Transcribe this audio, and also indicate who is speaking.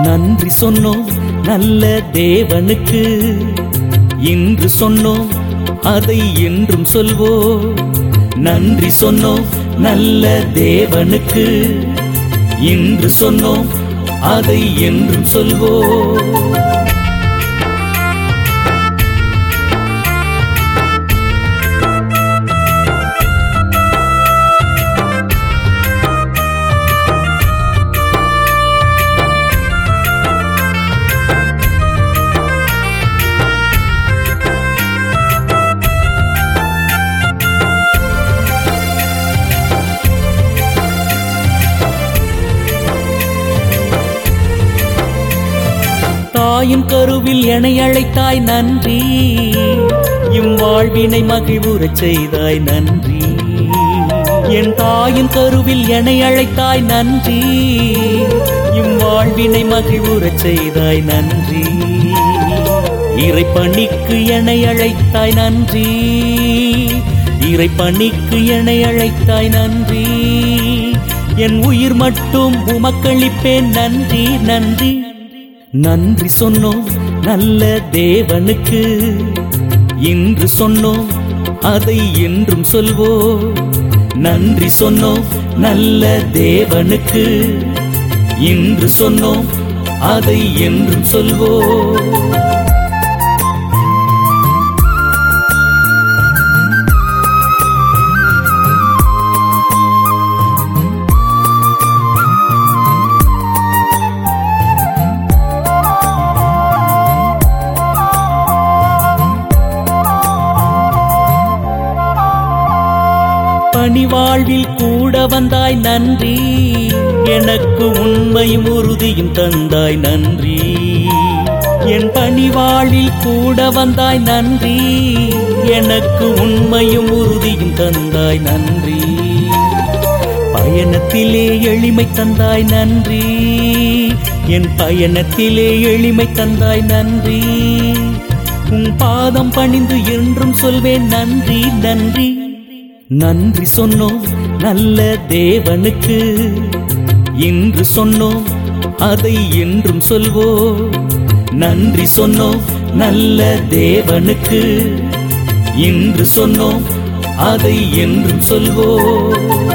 Speaker 1: நன்றி சொன்னோம் நல்ல தேவனுக்கு இன்று சொன்னோம் அதை என்றும் சொல்வோம் நன்றி சொன்னோம் நல்ல தேவனுக்கு இன்று சொன்னோம் அதை என்றும் சொல்வோம் தாயின் கருவில் என்னை அழைத்தாய் நன்றி இம் வாழ்வினை மகிழ்வுறச் செய்தாய் நன்றி என் தாயின் கருவில் என்னை அழைத்தாய் நன்றி இம் வாழ்வினை மகிழ்வுறச் செய்தாய் நன்றி இறைப்பணிக்கு என்னை அழைத்தாய் நன்றி இறைப்பணிக்கு என்னை அழைத்தாய் நன்றி என் உயிர் மட்டும் உமக்களிப்பேன் நன்றி நன்றி நன்றி சொன்னோம் நல்ல தேவனுக்கு இன்று சொன்னோம் அதை என்றும் சொல்வோம் நன்றி சொன்னோம் நல்ல தேவனுக்கு இன்று சொன்னோம் அதை என்றும் சொல்வோம் பணிவாழ்வில் கூட வந்தாய் நன்றி எனக்கு உண்மையும் உறுதியும் தந்தாய் நன்றி என் பணிவாழ்வில் கூட வந்தாய் நன்றி எனக்கு உண்மையும் உறுதியும் தந்தாய் நன்றி பயணத்திலே எளிமை தந்தாய் நன்றி என் பயணத்திலே எளிமை தந்தாய் நன்றி உன் பாதம் பணிந்து என்றும் சொல்வேன் நன்றி நன்றி நன்றி சொன்னோம் நல்ல தேவனுக்கு இன்று சொன்னோம் அதை என்றும் சொல்வோம் நன்றி சொன்னோம் நல்ல தேவனுக்கு இன்று சொன்னோம் அதை என்றும் சொல்வோம்